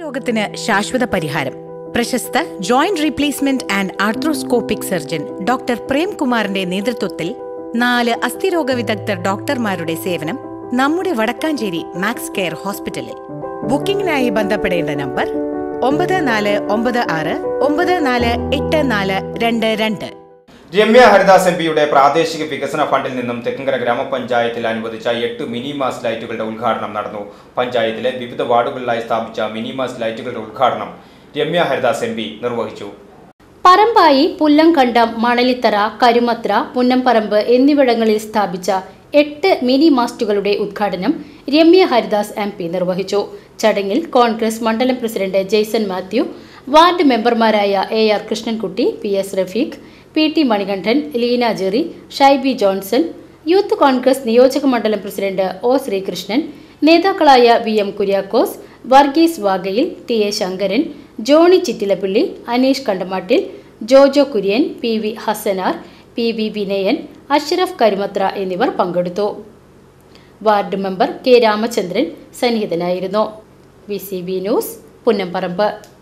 രോഗത്തിന് ശാശ്വത പരിഹാരം പ്രശസ്ത joint replacement and arthroscopic surgeon doctor പ്രേംകുമാറിന്റെ നേതൃത്വത്തിൽ നാല് അസ്ഥിരോഗ വിദഗ്ധർ ഡോക്ടർമാരുടെ സേവനം നമ്മുടെ വടക്കാഞ്ചേരി മാക്സ് കെയർ ഹോസ്പിറ്റലിൽ ബുക്കിംഗിനായി ബന്ധപ്പെടേണ്ട നമ്പർ ഒമ്പത് നാല് ഒമ്പത് ആറ് ഒമ്പത് നാല് എട്ട് നാല് രണ്ട് രണ്ട് രമ്യ ഹരിദാസ് എം പിയുടെ പ്രാദേശിക വികസന ഫണ്ടിൽ നിന്നും തെക്കങ്കര ഗ്രാമപഞ്ചായത്തിൽ അനുവദിച്ച എട്ട് മിനി മാസ് ലൈറ്റുകളുടെ ഉദ്ഘാടനം നടന്നു പഞ്ചായത്തിലെ വിവിധ വാർഡുകളിലായി സ്ഥാപിച്ച മിനി മാസ് ലൈറ്റുകളുടെ ഉദ്ഘാടനം രമ്യ ഹരിദാസ് എം പി നിർവഹിച്ചു പറമ്പായി പുല്ലംകണ്ടം മണലിത്തറ കരുമത്ര പുന്നംപറമ്പ് എന്നിവിടങ്ങളിൽ സ്ഥാപിച്ച എട്ട് മിനി മാസ്റ്റുകളുടെ ഉദ്ഘാടനം രമ്യ ഹരിദാസ് എം പി നിർവഹിച്ചു ചടങ്ങിൽ കോൺഗ്രസ് മണ്ഡലം പ്രസിഡന്റ് ജെയ്സൺ മാത്യു വാർഡ് മെമ്പർമാരായ A R Krishnankutty P S Rafeeq P T Manikandan Leena Jerry Shaiby Johnson youth Congress നിയോജക മണ്ഡലം പ്രസിഡന്റ് ഒ ശ്രീകൃഷ്ണൻ നേതാക്കളായ വി എം കുര്യാക്കോസ് വർഗീസ് വാഗയിൽ T A Sankaran Johny Chittilappilly Aneesh Kandamattil Jojo Kurian P V Hassanar P V Vinayan Ashraf Karumathra എന്നിവർ പങ്കെടുത്തു വാർഡ് മെമ്പർ കെ രാമചന്ദ്രൻ സന്നിഹിതനായിരുന്നു വി സി ബി ന്യൂസ് പുന്നംപറമ്പ്